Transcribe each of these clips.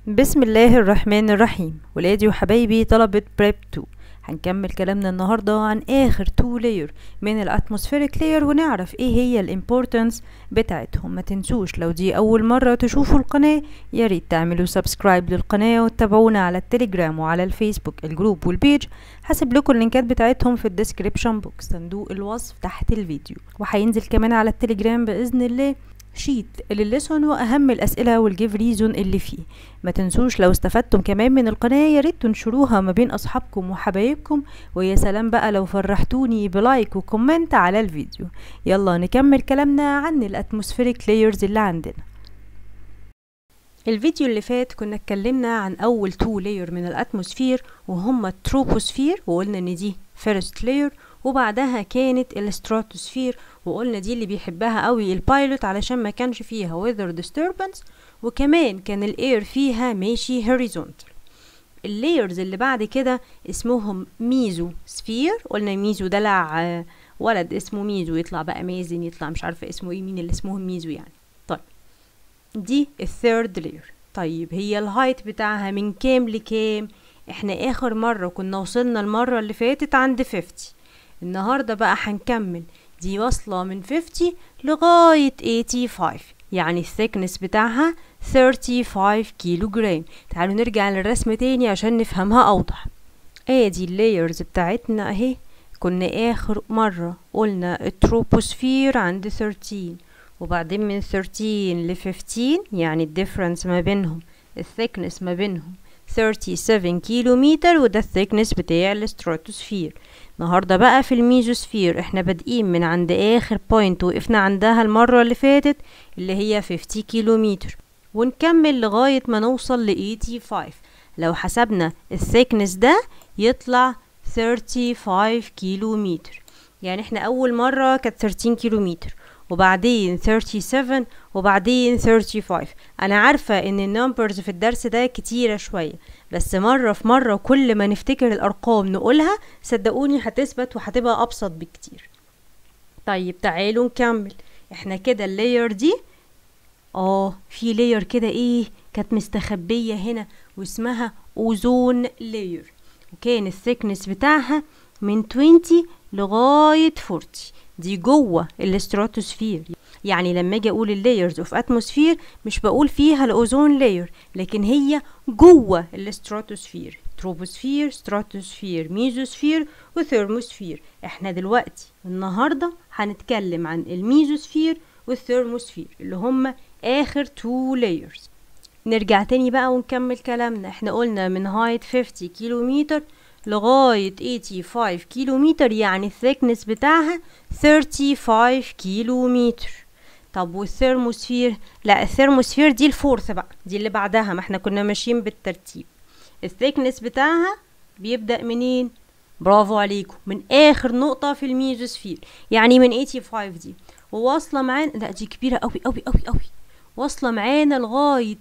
بسم الله الرحمن الرحيم ولادي وحبايبي طلبة بريب 2 هنكمل كلامنا النهاردة عن آخر تو لاير من الاتموسفيريك لاير ونعرف ايه هي الامبورتنس بتاعتهم ما تنسوش لو دي أول مرة تشوفوا القناة ياريت تعملوا سبسكرايب للقناة وتتابعونا على التليجرام وعلى الفيسبوك الجروب والبيج هسيب لكم اللينكات بتاعتهم في الديسكريبشن بوكس صندوق الوصف تحت الفيديو وهينزل كمان على التليجرام بإذن الله شيت للليسون واهم الاسئله والجيف ريزون اللي فيه ما تنسوش لو استفدتم كمان من القناه يا ريت تنشروها ما بين اصحابكم وحبايبكم ويا سلام بقى لو فرحتوني بلايك وكومنت على الفيديو يلا نكمل كلامنا عن الاتموسفيريك لايرز اللي عندنا الفيديو اللي فات كنا اتكلمنا عن اول تو لاير من الاتموسفير وهما التروبوسفير وقلنا ان دي فيرست لاير وبعدها كانت الستراتوسفير وقلنا دي اللي بيحبها قوي البايلوت علشان ما كانش فيها weather disturbance وكمان كان الاير فيها ماشي horizontal اللايرز اللي بعد كده اسمهم ميزو سفير قلنا ميزو دلع ولد اسمه ميزو يطلع بقى مازن يطلع مش عارفه اسمه ايه مين اللي اسمهم ميزو يعني طيب دي الثيرد لاير طيب هي الهايت بتاعها من كام لكام احنا اخر مرة كنا وصلنا المرة اللي فاتت عند 50 النهاردة بقى هنكمل دي واصلة من 50 لغاية 85 يعني الثيكنس بتاعها 35 كيلو جرام تعالوا نرجع للرسم تاني عشان نفهمها أوضح ادي اللايرز بتاعتنا اهي كنا آخر مرة قلنا التروبوسفير عند 13 وبعدين من 13 ل 15 يعني الديفرنس ما بينهم الثيكنس ما بينهم 37 كيلو متر وده الثيكنس بتاع الستراتوسفير النهارده بقى في الميزوسفير احنا بادئين من عند اخر بوينت وقفنا عندها المرة اللي فاتت اللي هي 50 كيلو متر ونكمل لغاية ما نوصل ل 85 لو حسبنا الثيكنس ده يطلع 35 كيلو متر يعني احنا اول مرة كانت 13 كيلو متر وبعدين 37 وبعدين 35 انا عارفة ان النمبرز في الدرس ده كتيرة شوية بس مرة في مرة كل ما نفتكر الارقام نقولها صدقوني هتثبت وهتبقى ابسط بكتير طيب تعالوا نكمل احنا كده اللاير دي اه في لاير كده ايه كانت مستخبية هنا واسمها اوزون لاير وكان الثيكنس بتاعها من 20 لغاية 40 دي جوه الاستراتوسفير يعني لما اجي اقول اللايرز اوف اتموسفير مش بقول فيها الاوزون لاير لكن هي جوه الاستراتوسفير تروبوسفير ستراتوسفير ميزوسفير وثيرموسفير احنا دلوقتي النهارده هنتكلم عن الميزوسفير والثيرموسفير اللي هم اخر تو لايرز نرجع تاني بقى ونكمل كلامنا احنا قلنا من هايت 50 كيلو متر لغاية 85 كيلو متر يعني الثيكنس بتاعها 35 كيلو متر طب والثيرموسفير لا الثيرموسفير دي الفورث بقى دي اللي بعدها ما احنا كنا ماشيين بالترتيب الثيكنس بتاعها بيبدأ منين برافو عليكم من اخر نقطة في الميزوسفير يعني من 85 دي وواصلة معانا لا دي كبيرة قوي قوي قوي قوي واصلة معانا لغاية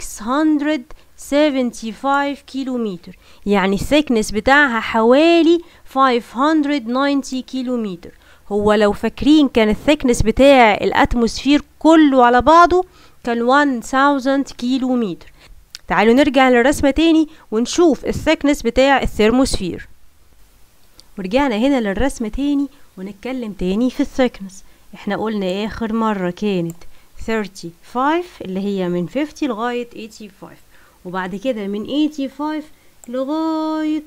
675 كيلو متر يعني الثيكنس بتاعها حوالي 590 كيلو متر هو لو فاكرين كان الثيكنس بتاع الاتموسفير كله على بعضه كان 1000 كيلو متر تعالوا نرجع للرسمة تاني ونشوف الثيكنس بتاع الثيرموسفير ورجعنا هنا للرسمة تاني ونتكلم تاني في الثيكنس احنا قلنا اخر مرة كانت 35 اللي هي من 50 لغاية 85 وبعد كده من 85 لغاية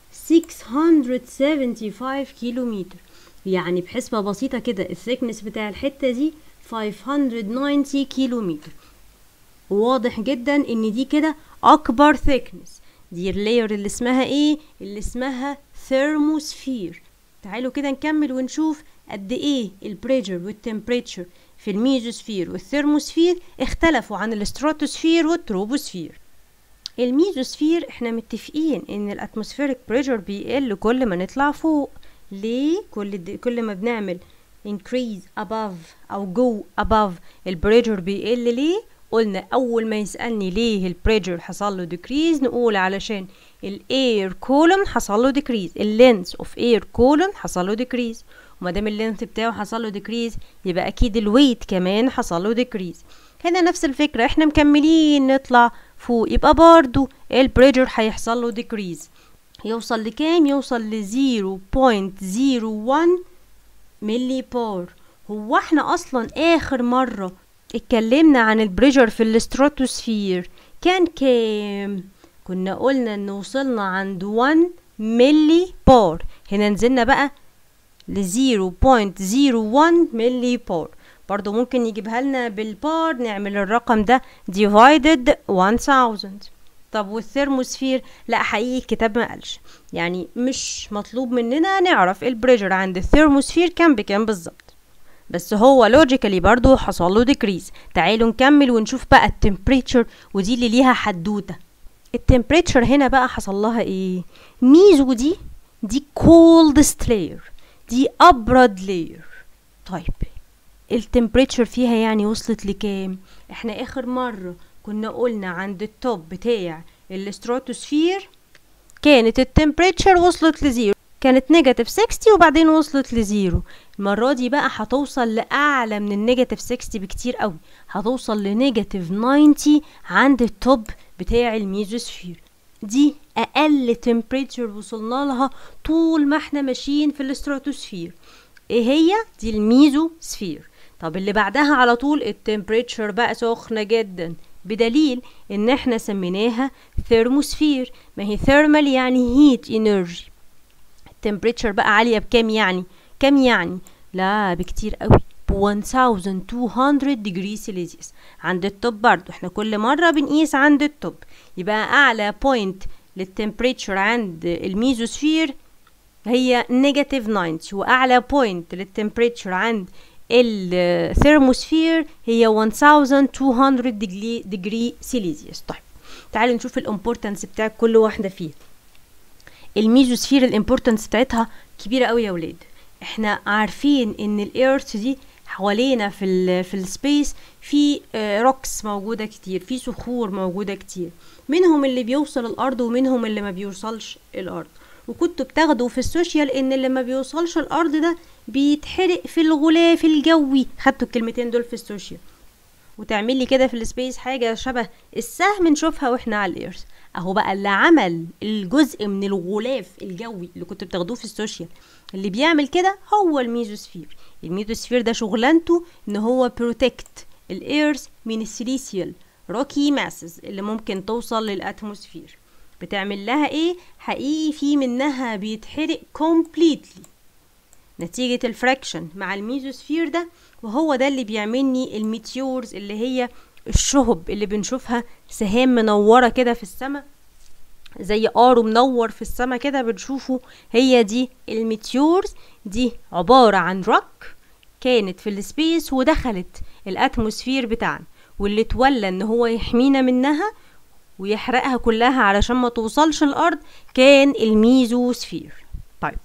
675 كيلو متر يعني بحسبة بسيطة كده الثيكنس بتاع الحتة دي 590 كيلو متر واضح جدا ان دي كده اكبر ثيكنس دي اللاير اللي اسمها ايه اللي اسمها ثيرموسفير تعالوا كده نكمل ونشوف قد ايه البريشر والتمبريتشر في الميزوسفير والثيرموسفير اختلفوا عن الاستراتوسفير والتروبوسفير الميزوسفير احنا متفقين ان الاتموسفيريك بريشر بيقل كل ما نطلع فوق ليه كل دي كل ما بنعمل increase above او go above البريشر بيقل ليه قلنا اول ما يسالني ليه البريشر حصل له decrease نقول علشان الاير كولوم حصل له decrease اللينس اوف اير كولوم حصل له decrease وما دام اللينث بتاعه حصل له decrease يبقى اكيد الويت كمان حصل له decrease هنا نفس الفكرة احنا مكملين نطلع فوق يبقى برضو البريشر هيحصل له decrease يوصل لكام يوصل ل 0.01 ملي بار هو احنا اصلا اخر مرة اتكلمنا عن البريشر في الاستراتوسفير كان كام كنا قلنا ان وصلنا عند 1 ملي بار هنا نزلنا بقى ل 0.01 ملي بار برضو ممكن يجيبها لنا بالبار نعمل الرقم ده divided 1000 طب والثيرموسفير لا حقيقي الكتاب ما قالش يعني مش مطلوب مننا نعرف البريشر عند الثيرموسفير كام بكام بالظبط بس هو لوجيكالي برضو حصل له ديكريز تعالوا نكمل ونشوف بقى التمبريتشر ودي اللي ليها حدوته التمبريتشر هنا بقى حصل لها ايه ميزو دي دي coldest layer دي ابرد layer طيب التمبريتشر فيها يعني وصلت لكام احنا اخر مره كنا قلنا عند التوب بتاع الاستراتوسفير كانت التمبريتشر وصلت لزيرو كانت نيجاتيف 60 وبعدين وصلت لزيرو المرة دي بقى هتوصل لأعلى من النيجاتيف 60 بكتير قوي هتوصل لنيجاتيف 90 عند التوب بتاع الميزوسفير دي أقل تمبريتشر وصلنا لها طول ما احنا ماشيين في الاستراتوسفير ايه هي دي الميزوسفير طب اللي بعدها على طول التمبريتشر بقى سخنة جدا بدليل ان احنا سميناها ثيرموسفير ما هي ثيرمال يعني هيت انرجي التمبريتشر بقى عالية بكام يعني كام يعني لا بكتير قوي ب 1200 ديجري سيليزيوس عند التوب برضو احنا كل مرة بنقيس عند التوب يبقى اعلى بوينت للتمبريتشر عند الميزوسفير هي نيجاتيف 90 واعلى بوينت للتمبريتشر عند الثيرموسفير هي 1200 ديجري ديجري سيليزيوس طيب تعالوا نشوف الامبورتنس بتاع كل واحده فيها الميزوسفير الامبورتنس بتاعتها كبيره قوي يا ولاد احنا عارفين ان الايرث دي حوالينا في ال في السبيس في روكس موجوده كتير في صخور موجوده كتير منهم اللي بيوصل الارض ومنهم اللي ما بيوصلش الارض وكنتوا بتاخدوا في السوشيال ان اللي ما بيوصلش الارض ده بيتحرق في الغلاف الجوي خدتوا الكلمتين دول في السوشيال وتعمل لي كده في السبيس حاجه شبه السهم نشوفها واحنا على الايرث اهو بقى اللي عمل الجزء من الغلاف الجوي اللي كنتوا بتاخدوه في السوشيال اللي بيعمل كده هو الميزوسفير الميزوسفير ده شغلانته ان هو بروتكت الايرث من السيليسيال روكي ماسز اللي ممكن توصل للاتموسفير بتعمل لها ايه حقيقي في منها بيتحرق كومبليتلي نتيجة الفراكشن مع الميزوسفير ده وهو ده اللي بيعملني الميتيورز اللي هي الشهب اللي بنشوفها سهام منورة كده في السماء زي ارو منور في السماء كده بنشوفه هي دي الميتيورز دي عبارة عن روك كانت في السبيس ودخلت الاتموسفير بتاعنا واللي تولى ان هو يحمينا منها ويحرقها كلها علشان ما توصلش الارض كان الميزوسفير طيب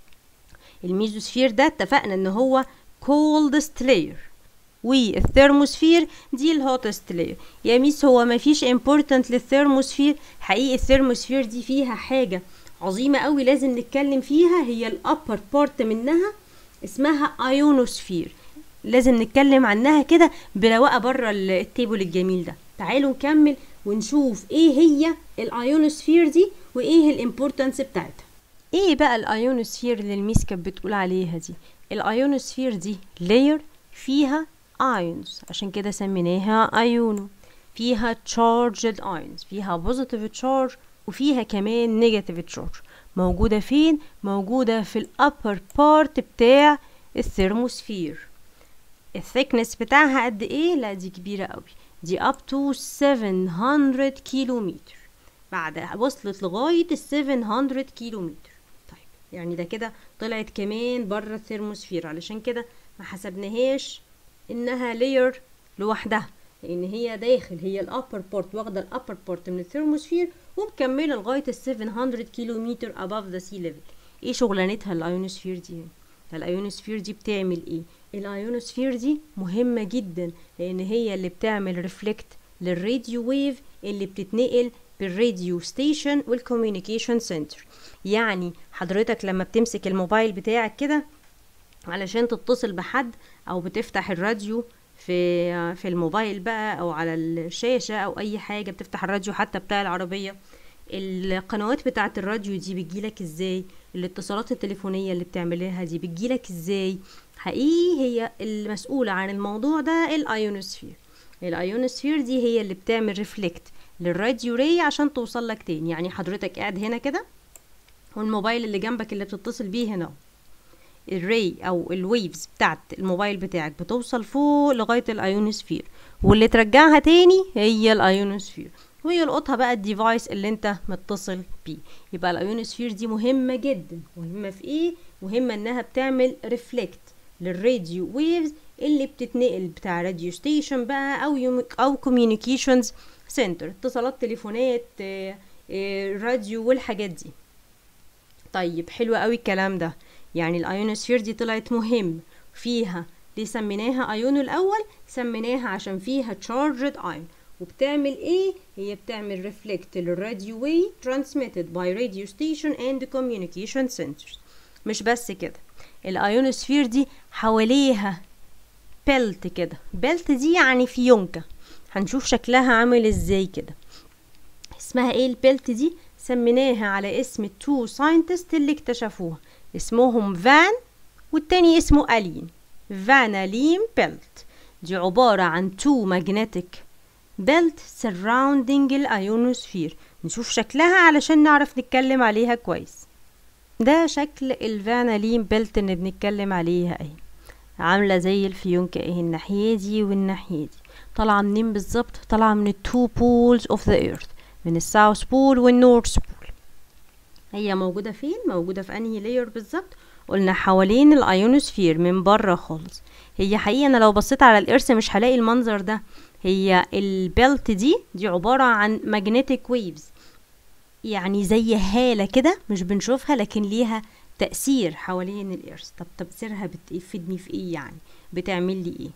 الميزوسفير ده اتفقنا ان هو coldest layer والثيرموسفير دي الهوتست لاير يا ميس هو مفيش امبورتنت للثيرموسفير حقيقي الثيرموسفير دي فيها حاجه عظيمه قوي لازم نتكلم فيها هي الابر بارت منها اسمها ايونوسفير لازم نتكلم عنها كده برواقه بره التيبل الجميل ده تعالوا نكمل ونشوف ايه هي الايونوسفير دي وايه الامبورتنس بتاعتها ايه بقى الايونوسفير اللي الميس كانت بتقول عليها دي الايونوسفير دي لاير فيها ايونز عشان كده سميناها ايونو فيها charged ions فيها positive charge وفيها كمان negative charge موجودة فين؟ موجودة في الابر بارت بتاع الثيرموسفير الثيكنس بتاعها قد ايه؟ لا دي كبيرة قوي دي up to 700 كيلومتر بعدها وصلت لغاية ال 700 كيلومتر طيب يعني ده كده طلعت كمان بره الثيرموسفير علشان كده ما حسبناهاش انها لاير لوحدها لان هي داخل هي الابر بورت واخده الابر بورت من الثيرموسفير ومكمله لغايه ال 700 كيلومتر above the sea level ايه شغلانتها الايونوسفير دي الايونوسفير دي بتعمل ايه الايونوسفير دي مهمه جدا لان هي اللي بتعمل ريفلكت للراديو ويف اللي بتتنقل بالراديو ستيشن والكوميونيكيشن سنتر يعني حضرتك لما بتمسك الموبايل بتاعك كده علشان تتصل بحد او بتفتح الراديو في في الموبايل بقى او على الشاشه او اي حاجه بتفتح الراديو حتى بتاع العربيه القنوات بتاعه الراديو دي بتجيلك ازاي الاتصالات التليفونيه اللي بتعملها دي بتجيلك ازاي حقيقي هي المسؤوله عن الموضوع ده الايونوسفير الايونوسفير دي هي اللي بتعمل ريفلكت للراديو راي عشان توصل لك تاني يعني حضرتك قاعد هنا كده والموبايل اللي جنبك اللي بتتصل بيه هنا الري او الويفز بتاعت الموبايل بتاعك بتوصل فوق لغايه الايونوسفير واللي ترجعها تاني هي الايونوسفير ويلقطها بقى الديفايس اللي انت متصل بيه يبقى الايونوسفير دي مهمه جدا مهمه في ايه مهمه انها بتعمل ريفلكت للراديو ويفز اللي بتتنقل بتاع راديو ستيشن بقى او يوم او كوميونيكيشنز سنتر اتصالات تليفونات آه، آه، راديو والحاجات دي طيب حلو قوي الكلام ده يعني الايونوسفير دي طلعت مهم فيها ليه سميناها ايونو الاول سميناها عشان فيها تشارجد ايون وبتعمل ايه هي بتعمل ريفلكت للراديو واي transmitted by radio station and communication centers مش بس كده الايونوسفير دي حواليها بيلت كده بيلت دي يعني فيونكة هنشوف شكلها عامل ازاي كده اسمها ايه البيلت دي سميناها على اسم التو ساينتست اللي اكتشفوها اسمهم فان والتاني اسمه ألين فانالين بيلت دي عبارة عن تو magnetic belt surrounding الايونوسفير نشوف شكلها علشان نعرف نتكلم عليها كويس ده شكل الفانالين بيلت اللي بنتكلم عليها اهي عاملة زي الفيونكة اهي الناحية دي والناحية دي طالعة منين بالظبط طالعة من التو بولز اوف ذا ايرث من الساوث بول والنورث بول هي موجودة فين موجودة في انهي لاير بالظبط قلنا حوالين الايونوسفير من بره خالص هي حقيقة انا لو بصيت على الارث مش هلاقي المنظر ده هي البيلت دي دي عبارة عن magnetic waves يعني زي هالة كده مش بنشوفها لكن ليها تأثير حوالين الإرث طب تأثيرها بتفيدني في إيه يعني بتعمل لي إيه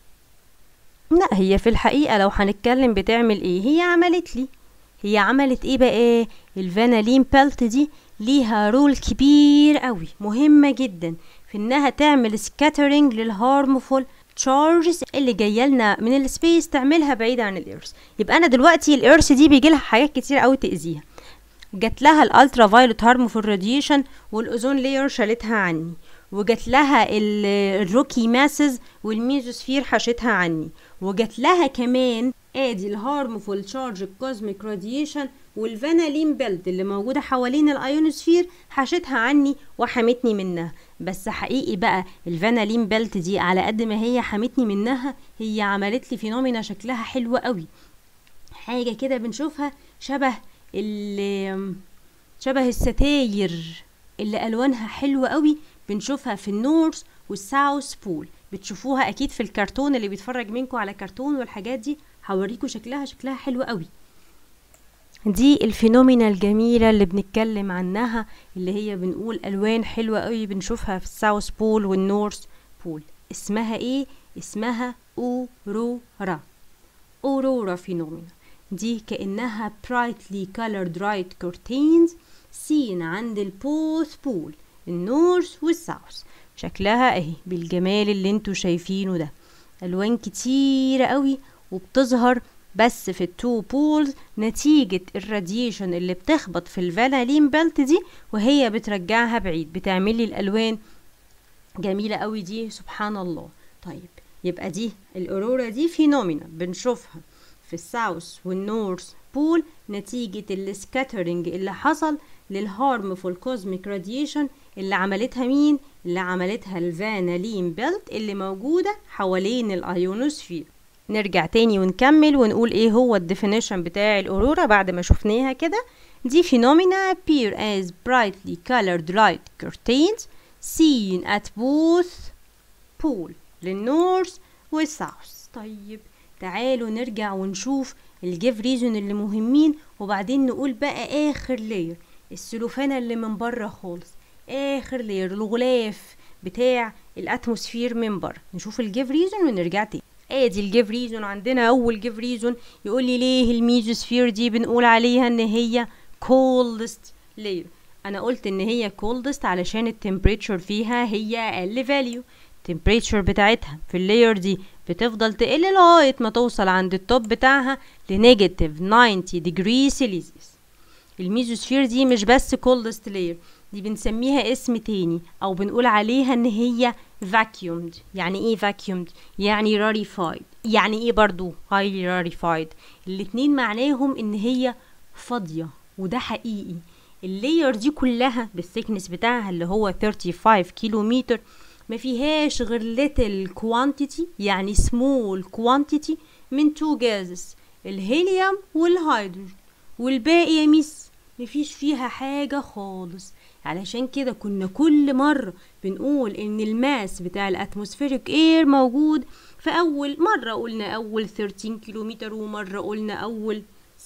لا هي في الحقيقة لو هنتكلم بتعمل إيه هي عملت لي هي عملت إيه بقى إيه الفانالين بيلت دي ليها رول كبير قوي مهمة جدا في إنها تعمل سكاترينج للهارمفول تشارجز اللي جايه لنا من السبيس تعملها بعيد عن الارث يبقى انا دلوقتي الارث دي بيجي لها حاجات كتير قوي تاذيها جات لها الالترا فايولت هارمفول راديشن والاوزون لاير شالتها عني وجات لها الروكي ماسز والميزوسفير حاشتها عني وجات لها كمان ادي الهارمفول تشارج الكوزميك راديشن والفانالين بيلت اللي موجوده حوالين الايونوسفير حاشتها عني وحمتني منها بس حقيقي بقى الفانالين بيلت دي على قد ما هي حمتني منها هي عملت لي فينومينا شكلها حلو قوي حاجه كده بنشوفها شبه ال شبه الستاير اللي الوانها حلوه قوي بنشوفها في النورث والساوث بول بتشوفوها اكيد في الكرتون اللي بيتفرج منكم على كرتون والحاجات دي هوريكم شكلها شكلها حلو قوي دي الفينومينا الجميلة اللي بنتكلم عنها اللي هي بنقول ألوان حلوة قوي بنشوفها في الساوث بول والنورث بول اسمها ايه؟ اسمها أورورا أورورا فينومينا دي كأنها brightly colored light curtains seen عند البوث بول النورث والساوث شكلها اهي بالجمال اللي انتوا شايفينه ده ألوان كتيرة قوي وبتظهر بس في التو بولز نتيجة الراديشن اللي بتخبط في الفانالين بيلت دي وهي بترجعها بعيد بتعمل لي الألوان جميلة قوي دي سبحان الله طيب يبقى دي الأورورا دي فينومينا بنشوفها في الساوث والنورث بول نتيجة السكاترينج اللي حصل للهارمفول كوزميك راديشن اللي عملتها مين؟ اللي عملتها الفانالين بيلت اللي موجودة حوالين الايونوسفير نرجع تاني ونكمل ونقول ايه هو الديفينيشن بتاع الاورورا بعد ما شفناها كده دي phenomena appear as brightly colored light curtains seen at both pole للنورث والساوث طيب تعالوا نرجع ونشوف الجيف ريزون اللي مهمين وبعدين نقول بقى اخر لاير السلوفانة اللي من بره خالص اخر لاير الغلاف بتاع الاتموسفير من بره نشوف الجيف ريزون ونرجع تاني ادي الجيف ريزون عندنا اول جيف ريزون يقول لي ليه الميزوسفير دي بنقول عليها ان هي coldest layer انا قلت ان هي coldest علشان التمبريتشر فيها هي اقل فاليو temperature بتاعتها في اللاير دي بتفضل تقل لغاية ما توصل عند التوب بتاعها لنيجاتيف 90 degree celsius الميزوسفير دي مش بس coldest layer دي بنسميها اسم تاني او بنقول عليها ان هي vacuumed يعني ايه vacuumed يعني rarefied يعني ايه برضو highly rarefied الاتنين معناهم ان هي فاضية وده حقيقي اللاير دي كلها بالثيكنس بتاعها اللي هو 35 كيلو متر ما فيهاش غير little quantity يعني small quantity من two gases الهيليوم والهيدروجين والباقي يا ميس مفيش فيها حاجة خالص علشان كده كنا كل مرة بنقول ان الماس بتاع الاتموسفيريك اير موجود في اول مرة قلنا اول 13 كيلومتر ومرة قلنا اول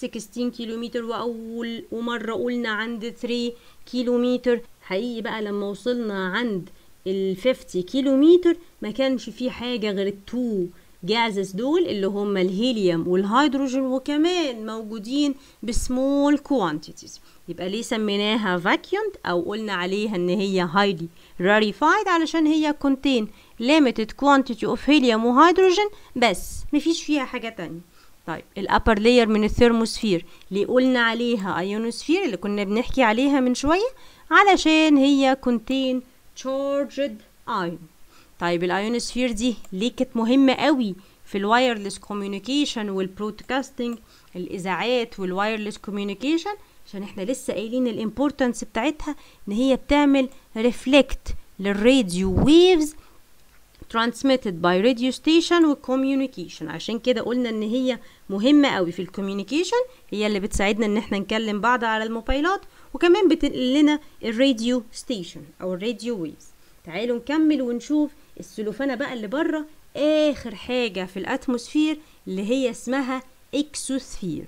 16 كيلومتر واول ومرة قلنا عند 3 كيلومتر حقيقي بقى لما وصلنا عند ال 50 كيلومتر ما كانش فيه حاجة غير التو جازز دول اللي هم الهيليوم والهيدروجين وكمان موجودين بسمول كوانتيتيز يبقى ليه سميناها vacuumed او قلنا عليها ان هي highly rarefied علشان هي contain limited quantity of helium وهيدروجين بس مفيش فيها حاجة تانية طيب الابر لاير من الثيرموسفير ليه قلنا عليها ايونوسفير اللي كنا بنحكي عليها من شوية علشان هي contain charged ion طيب الايونوسفير دي ليه كانت مهمة قوي في الوايرلس كوميونيكيشن والبرودكاستنج الاذاعات والوايرلس كوميونيكيشن عشان احنا لسه قايلين الامبورتنس بتاعتها ان هي بتعمل ريفلكت للراديو ويفز transmitted by radio station وcommunication عشان كده قلنا ان هي مهمة قوي في الكوميونيكيشن هي اللي بتساعدنا ان احنا نكلم بعض على الموبايلات وكمان بتنقل لنا الراديو ستيشن او الراديو ويفز تعالوا نكمل ونشوف السلوفانة بقى اللي بره اخر حاجة في الاتموسفير اللي هي اسمها اكسوسفير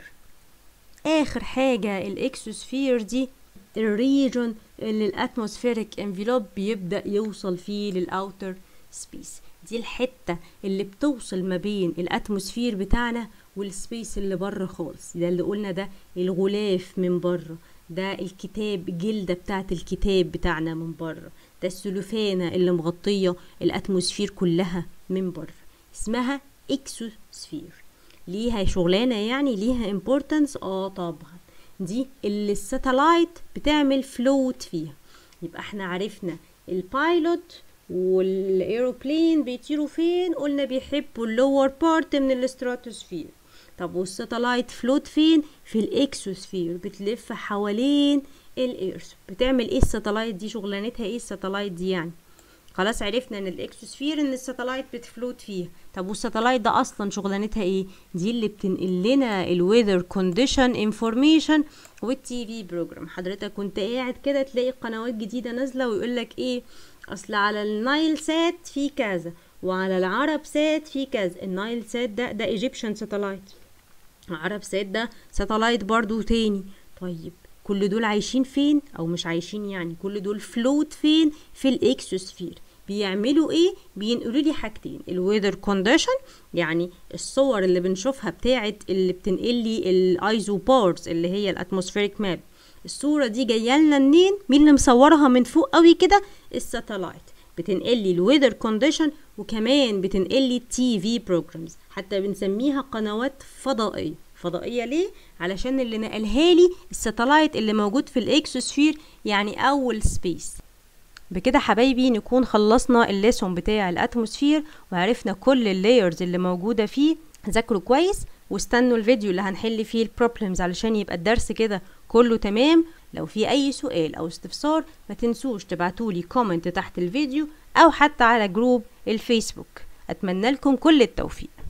اخر حاجة الاكسوسفير دي الريجون اللي الاتموسفيريك انفلوب بيبدأ يوصل فيه للاوتر سبيس دي الحتة اللي بتوصل ما بين الاتموسفير بتاعنا والسبيس اللي بره خالص ده اللي قلنا ده الغلاف من بره ده الكتاب جلدة بتاعت الكتاب بتاعنا من بره ده السلوفانة اللي مغطية الاتموسفير كلها من بره اسمها اكسوسفير ليها شغلانة يعني ليها importance اه طبعا دي اللي الساتلايت بتعمل فلوت فيها يبقى احنا عرفنا البايلوت والايروبلين بيطيروا فين قلنا بيحبوا اللور بارت من الاستراتوسفير طب والساتلايت فلوت فين في الاكسوسفير بتلف حوالين الايرث بتعمل ايه الساتلايت دي شغلانتها ايه الساتلايت دي يعني خلاص عرفنا ان الاكسوسفير ان الساتلايت بتفلوت فيها طب والساتلايت ده اصلا شغلانتها ايه دي اللي بتنقل لنا الويذر كونديشن انفورميشن والتي في بروجرام حضرتك كنت قاعد كده تلاقي قنوات جديده نازله ويقول لك ايه اصل على النايل سات في كذا وعلى العرب سات في كذا النايل سات ده ده ايجيبشن ساتلايت العرب سات ده ساتلايت برضو تاني طيب كل دول عايشين فين او مش عايشين يعني كل دول فلوت فين في الاكسوسفير بيعملوا ايه بينقلوا لي حاجتين الويذر كونديشن يعني الصور اللي بنشوفها بتاعه اللي بتنقل لي الايزوبارز اللي هي الاتموسفيريك ماب الصوره دي جايه لنا منين مين اللي مصورها من فوق قوي كده الساتلايت بتنقل لي الويذر كونديشن وكمان بتنقل لي تي في بروجرامز حتى بنسميها قنوات فضائيه فضائيه ليه علشان اللي نقلها لي الساتلايت اللي موجود في الاكسوسفير يعني اول سبيس بكده حبايبي نكون خلصنا الليسون بتاع الاتموسفير وعرفنا كل اللايرز اللي موجوده فيه ذاكروا كويس واستنوا الفيديو اللي هنحل فيه البروبلمز علشان يبقى الدرس كده كله تمام لو في اي سؤال او استفسار ما تنسوش تبعتولي كومنت تحت الفيديو او حتى على جروب الفيسبوك اتمنى لكم كل التوفيق